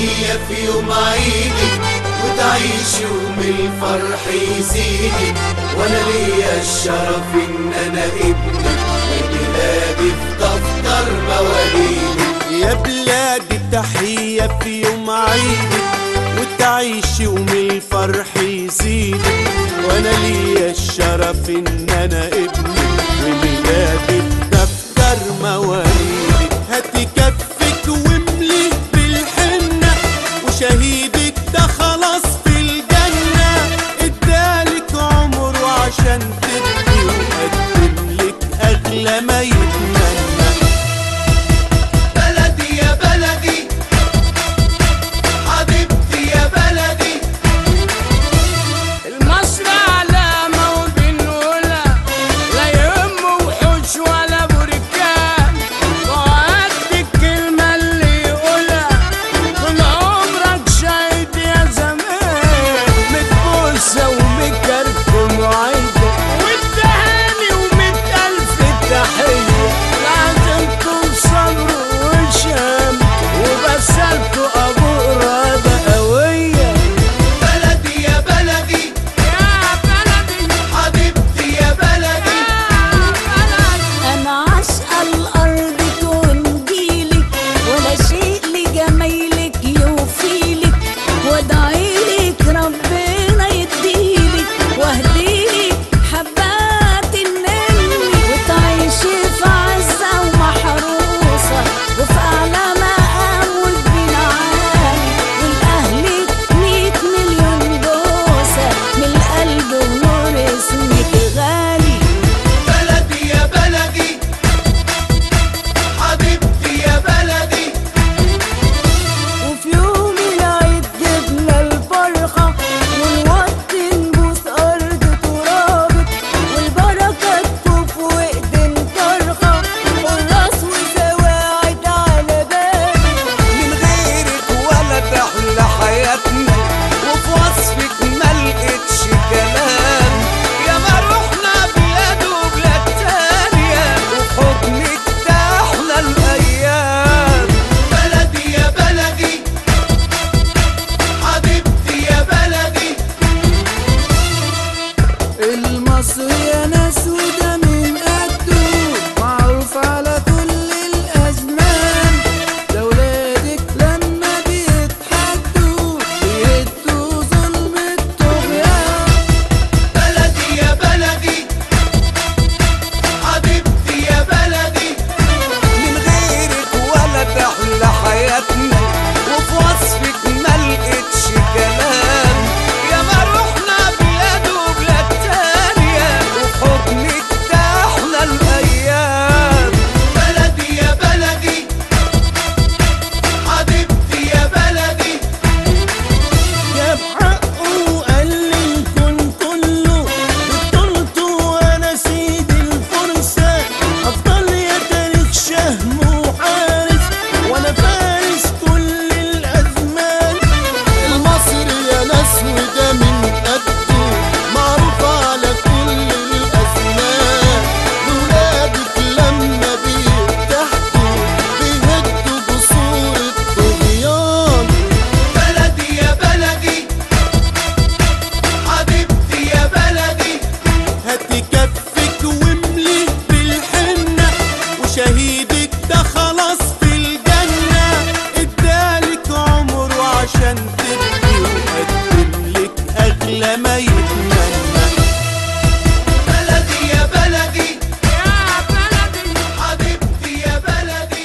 تحية في يوم عيدك وتعيش يوم الفرح يزيدك وانا ليا الشرف ان انا ابنك وميلادي في دفتر مواليدك يا بلادي تحية في يوم عيدك وتعيش يوم الفرح يزيدك وانا ليا الشرف ان انا ابنك وميلادي في دفتر مواليدك هاتي كفك وامليه بالحنة وشهيدك ده خلاص في الجنة ادالك عمره عشان تبكي وقدم لك اغلى ما يتمنى بلدي يا بلدي حبيبتي يا بلدي المصر علامة وبنقولها لا يهم وحوش ولا بركان وقد الكلمة اللي يقولها طول عمرك شايد يا زمان متبوسة ومكركم وعيدة والتهاني ومية ألف تحية لازم توصلوا وشام وبسلتوا أبو رضا قوية بلدي يا بلدي يا بلدي حبيبتي يا بلدي أنا عاشقة لأرضك ونجيلك ولا شيء لجمايلك يوفيلك وادعيلك ربنا يديلك واهديلك حبات النمل وتعيشي في عزة ومحروسة وفي أعلى مقام والبين عالي والأهلك مية مليون بوسة من القلب ونور اسمك غالي بلدي يا بلدي حبيبتي يا بلدي وفي يوم العيد جبنا الفرحة ونوطي نبوس أرض ترابك والبركة تطوف وإيدين فرحة والراس وسواعد على بابك من غيرك ولا تحلى حياتنا وفي وصفك ما لقيتش كلام يا ما رحنا بلاد وبلاد تانية وفي حضنك تحلى الأيام بلدي يا بلدي حبيبتي يا بلدي المصري يا ناس وده من قده معروف على كل الأزمان ده ولادك لما بيتحدوا بيهدوا ظلم الطغيان بلدي يا بلدي حبيبتي يا بلدي من غيرك ولا تحلى حياتنا وفي وصفك ما لقيتش كلام يا ما رحنا بلاد وبلاد تانية وفي حضنك تحلى الأيام بلدي يا بلدي حبيبتي يا بلدي جاب حقه وقال لي الكون كله بطولته وانا سيد الفرسة افضل يا تاريخ شهم وحارس وانا فارس كل الازمان المصري يا ناس وده من قده معروف على كل الازمان ولادك لما بيرتاحوا بيهدوا جسور الطغيان بلدي يا بلدي حبيبتي يا بلدي هاتي كفك وامليه بالحنة وشهيدك ده خلاص في الجنة ادالك عمره عشان تبكي وقدم لك أغلى ما يتمنى بلدي يا بلدي يا بلدي حبيبتي يا بلدي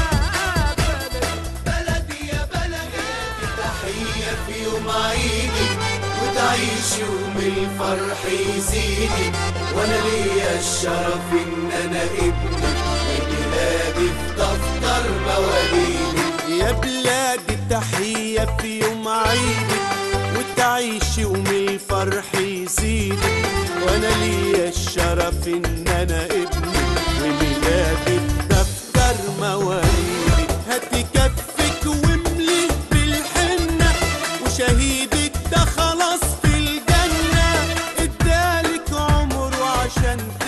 بلدي يا بلدي تحية في يوم عيدك وتعيش يوم الفرح يزيدك وانا ليا الشرف ان انا ابنك وميلادي في دفتر مواليدك يا بلادي تحية في يوم عيدك وتعيش يوم الفرح يزيدك وانا ليا الشرف ان انا ابنك وميلادي في دفتر مواليدك هاتي كفك وامليه بالحنة وشهيدك ده خلاص في الجنة ادالك عمره عشان